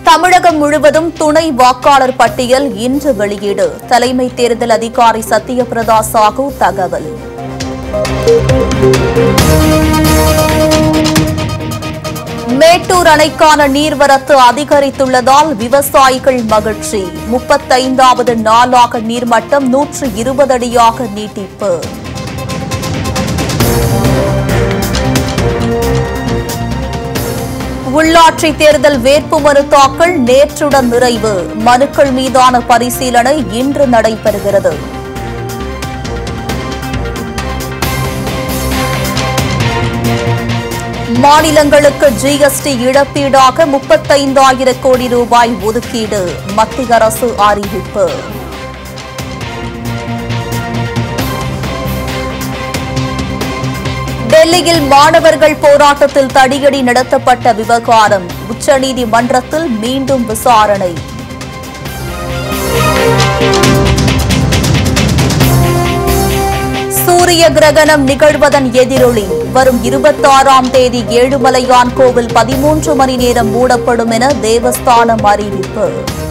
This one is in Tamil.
தமிழகம் முழுவதும் துணை வாக்காளர் பட்டியல் இன்று வெளியீடு தலைமை தேர்தல் அதிகாரி சத்யபிரதா சாஹூ தகவல் மேட்டூர் அணைக்கான நீர்வரத்து அதிகரித்துள்ளதால் விவசாயிகள் மகிழ்ச்சி முப்பத்தைந்தாவது நாளாக நீர்மட்டம் நூற்று இருபது அடியாக நீட்டிப்பு உள்ளாட்சி தேர்தல் வேட்புமனு தாக்கல் நேற்றுடன் நிறைவு மனுக்கள் மீதான பரிசீலனை இன்று நடைபெறுகிறது மாநிலங்களுக்கு ஜிஎஸ்டி இழப்பீடாக முப்பத்தைந்தாயிரம் கோடி ரூபாய் ஒதுக்கீடு மத்திய அரசு அறிவிப்பு டெல்லியில் மாணவர்கள் போராட்டத்தில் தடியடி நடத்தப்பட்ட விவகாரம் உச்சநீதிமன்றத்தில் மீண்டும் விசாரணை சூரிய கிரகணம் நிகழ்வதன் எதிரொலி வரும் இருபத்தாறாம் தேதி ஏழுமலையான் கோவில் பதிமூன்று மணி நேரம் மூடப்படும் என தேவஸ்தானம் அறிவிப்பு